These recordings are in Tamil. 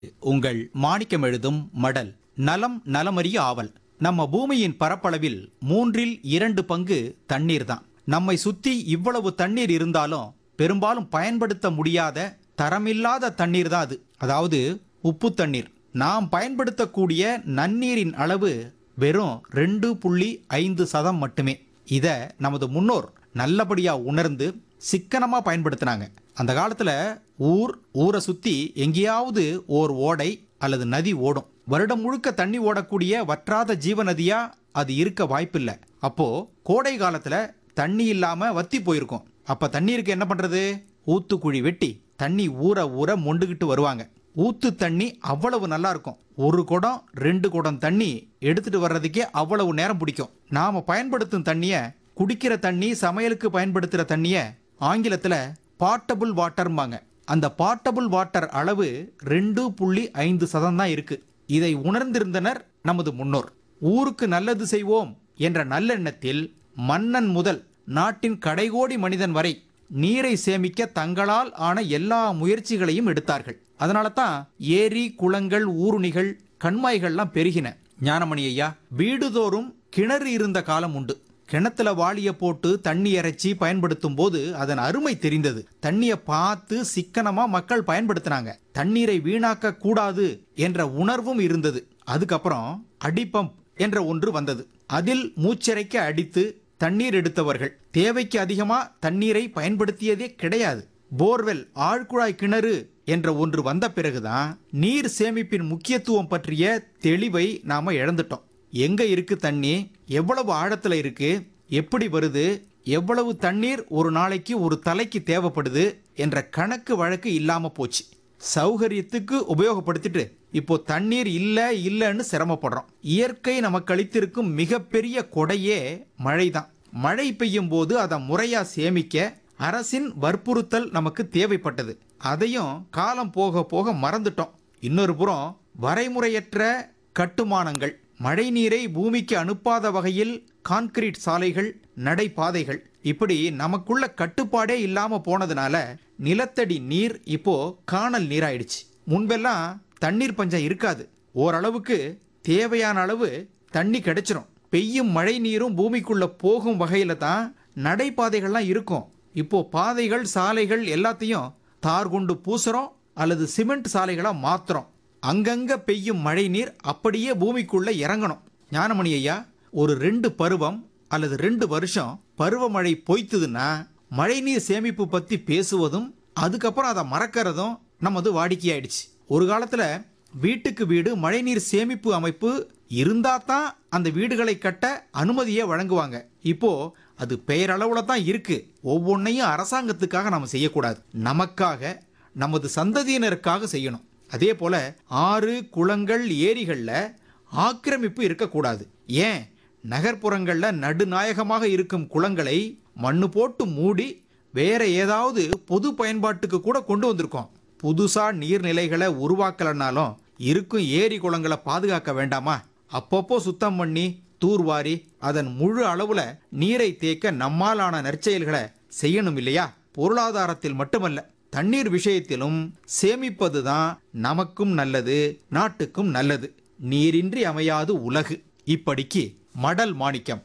உங்கள் மாணிக்கம் எழுதும் மடல் நலம் நலமறிய ஆவல் நம்ம பூமியின் பரப்பளவில் மூன்றில் இரண்டு பங்கு தண்ணீர் தான் நம்மை சுத்தி இவ்வளவு தண்ணீர் இருந்தாலும் பெரும்பாலும் பயன்படுத்த முடியாத தரமில்லாத தண்ணீர் தான் அது அதாவது உப்பு தண்ணீர் நாம் பயன்படுத்தக்கூடிய நன்னீரின் அளவு வெறும் ரெண்டு புள்ளி ஐந்து சதம் மட்டுமே இத நமது முன்னோர் நல்லபடியா உணர்ந்து சிக்கனமா பயன்படுத்தினாங்க அந்த காலத்துல ஊர் ஊரை சுத்தி எங்கேயாவது ஓர் ஓடை அல்லது நதி ஓடும் வருடம் முழுக்க தண்ணி ஓடக்கூடிய வற்றாத ஜீவ நதியா அது இருக்க வாய்ப்பில்லை அப்போ கோடை காலத்துல தண்ணி இல்லாம வத்தி போயிருக்கும் அப்ப தண்ணீருக்கு என்ன பண்றது ஊத்துக்குழி வெட்டி தண்ணி ஊற ஊற மொண்டுகிட்டு வருவாங்க ஊத்து தண்ணி அவ்வளவு நல்லா இருக்கும் ஒரு குடம் ரெண்டு குடம் தண்ணி எடுத்துட்டு வர்றதுக்கே அவ்வளவு நேரம் பிடிக்கும் நாம பயன்படுத்தும் தண்ணிய குடிக்கிற தண்ணி சமையலுக்கு பயன்படுத்துற தண்ணிய ஆங்கிலத்துல பாட்டபிள் வாட்டர்ம்பாங்க அந்த பாட்டபிள் வாட்டர் அளவு ரெண்டு புள்ளி ஐந்து சதம் தான் இருக்கு இதை உணர்ந்திருந்தனர் நமது முன்னோர் ஊருக்கு நல்லது செய்வோம் என்ற நல்லெண்ணத்தில் மன்னன் முதல் நாட்டின் கடைகோடி மனிதன் வரை நீரை சேமிக்க தங்களால் ஆன எல்லா முயற்சிகளையும் எடுத்தார்கள் அதனால தான் ஏரி குளங்கள் ஊருணிகள் கண்மாய்கள்லாம் பெருகின ஞானமணி ஐயா வீடுதோறும் கிணறு இருந்த காலம் உண்டு கிணத்துல வாளிய போட்டு தண்ணி இறைச்சி பயன்படுத்தும் போது அதன் அருமை தெரிந்தது தண்ணிய பார்த்து சிக்கனமா மக்கள் பயன்படுத்தினாங்க தண்ணீரை வீணாக்க கூடாது என்ற உணர்வும் இருந்தது அதுக்கப்புறம் அடிப்பம்ப் என்ற ஒன்று வந்தது அதில் மூச்சிறைக்க அடித்து தண்ணீர் எடுத்தவர்கள் தேவைக்கு அதிகமா தண்ணீரை பயன்படுத்தியதே கிடையாது போர்வெல் ஆழ்குழாய் கிணறு என்ற ஒன்று வந்த பிறகுதான் நீர் சேமிப்பின் முக்கியத்துவம் பற்றிய தெளிவை நாம இழந்துட்டோம் எங்க இருக்கு தண்ணி எவ்வளவு ஆழத்துல இருக்கு எப்படி வருது எவ்வளவு தண்ணீர் ஒரு நாளைக்கு ஒரு தலைக்கு தேவைப்படுது என்ற கணக்கு வழக்கு இல்லாம போச்சு சௌகரியத்துக்கு உபயோகப்படுத்திட்டு இப்போ தண்ணீர் இல்ல இல்லைன்னு சிரமப்படுறோம் இயற்கை நமக்கு அளித்திருக்கும் மிகப்பெரிய கொடையே மழைதான் மழை பெய்யும் போது அதை முறையா சேமிக்க அரசின் வற்புறுத்தல் நமக்கு தேவைப்பட்டது அதையும் காலம் போக போக மறந்துட்டோம் இன்னொரு புறம் வரைமுறையற்ற கட்டுமானங்கள் மழைநீரை பூமிக்கு அனுப்பாத வகையில் கான்கிரீட் சாலைகள் நடைபாதைகள் இப்படி நமக்குள்ள கட்டுப்பாடே இல்லாம போனதுனால நிலத்தடி நீர் இப்போ காணல் நீராயிடுச்சு முன்பெல்லாம் தண்ணீர் பஞ்சம் இருக்காது ஓரளவுக்கு தேவையான அளவு தண்ணி கிடைச்சிரும் பெய்யும் மழை நீரும் பூமிக்குள்ள போகும் வகையில தான் நடைபாதைகள்லாம் இருக்கும் இப்போ பாதைகள் சாலைகள் எல்லாத்தையும் தார் கொண்டு பூசுறோம் அல்லது சிமெண்ட் சாலைகளா மாத்துறோம் அங்கங்க பெய்யும் மழை நீர் அப்படியே பூமிக்குள்ள இறங்கணும் ஞானமணி ஐயா ஒரு ரெண்டு பருவம் அல்லது ரெண்டு வருஷம் பருவமழை பொய்த்துதுன்னா மழைநீர் சேமிப்பு பத்தி பேசுவதும் அதுக்கப்புறம் அதை மறக்கிறதும் நமது வாடிக்கையாயிடுச்சு ஒரு காலத்துல வீட்டுக்கு வீடு மழைநீர் சேமிப்பு அமைப்பு இருந்தா தான் அந்த வீடுகளை கட்ட அனுமதியை வழங்குவாங்க இப்போ அது பெயரளவுல தான் இருக்கு ஒவ்வொன்றையும் அரசாங்கத்துக்காக நாம செய்யக்கூடாது நமக்காக நமது சந்ததியினருக்காக செய்யணும் அதே போல ஆறு குளங்கள் ஏரிகள்ல ஆக்கிரமிப்பு இருக்கக்கூடாது ஏன் நகர்ப்புறங்கள்ல நடுநாயகமாக இருக்கும் குளங்களை மண்ணு போட்டு மூடி வேற ஏதாவது பொது பயன்பாட்டுக்கு கூட கொண்டு வந்திருக்கோம் புதுசா நீர்நிலைகளை உருவாக்கலனாலும் இருக்கும் ஏரி குளங்களை பாதுகாக்க வேண்டாமா அப்பப்போ சுத்தம் பண்ணி தூர்வாரி அதன் முழு அளவுல நீரை தேக்க நம்மாலான நற்செயல்களை செய்யணும் இல்லையா பொருளாதாரத்தில் மட்டுமல்ல தண்ணீர் விஷயத்திலும் சேமிப்பதுதான் நமக்கும் நல்லது நாட்டுக்கும் நல்லது நீரின்றி அமையாது உலகு இப்படிக்கு மடல் மாணிக்கம்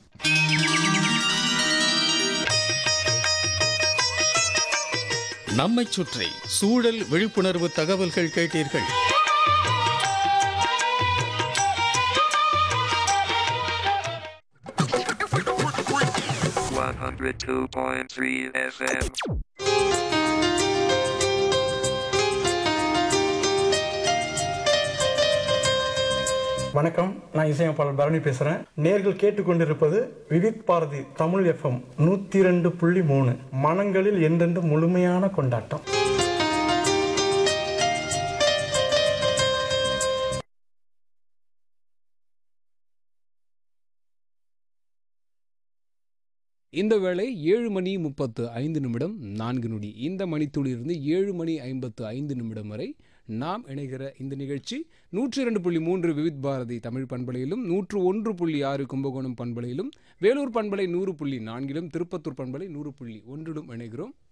நம்மைச் சுற்றி சூழல் விழிப்புணர்வு தகவல்கள் கேட்டீர்கள் One hundred two point three FM. வணக்கம் நான் இசையமைப்பாளர் பரணி பேசுகிறேன் நேர்கள் கேட்டுக்கொண்டிருப்பது விவித் பாரதி தமிழ் எஃப்எம் நூற்றி ரெண்டு புள்ளி மூணு மனங்களில் என்றென்று முழுமையான கொண்டாட்டம் இந்த வேளை ஏழு மணி முப்பத்து ஐந்து நிமிடம் நான்கு நொடி இந்த மணித்துளியிலிருந்து ஏழு மணி ஐம்பத்து ஐந்து நிமிடம் வரை நாம் இணைகிற இந்த நிகழ்ச்சி நூற்றி இரண்டு புள்ளி மூன்று விவித் பாரதி தமிழ் பண்பலையிலும் நூற்று ஒன்று புள்ளி ஆறு கும்பகோணம் பண்பலையிலும் வேலூர் பண்பலை நூறு புள்ளி நான்கிலும் திருப்பத்தூர் பண்பலை நூறு புள்ளி ஒன்றிலும் இணைகிறோம்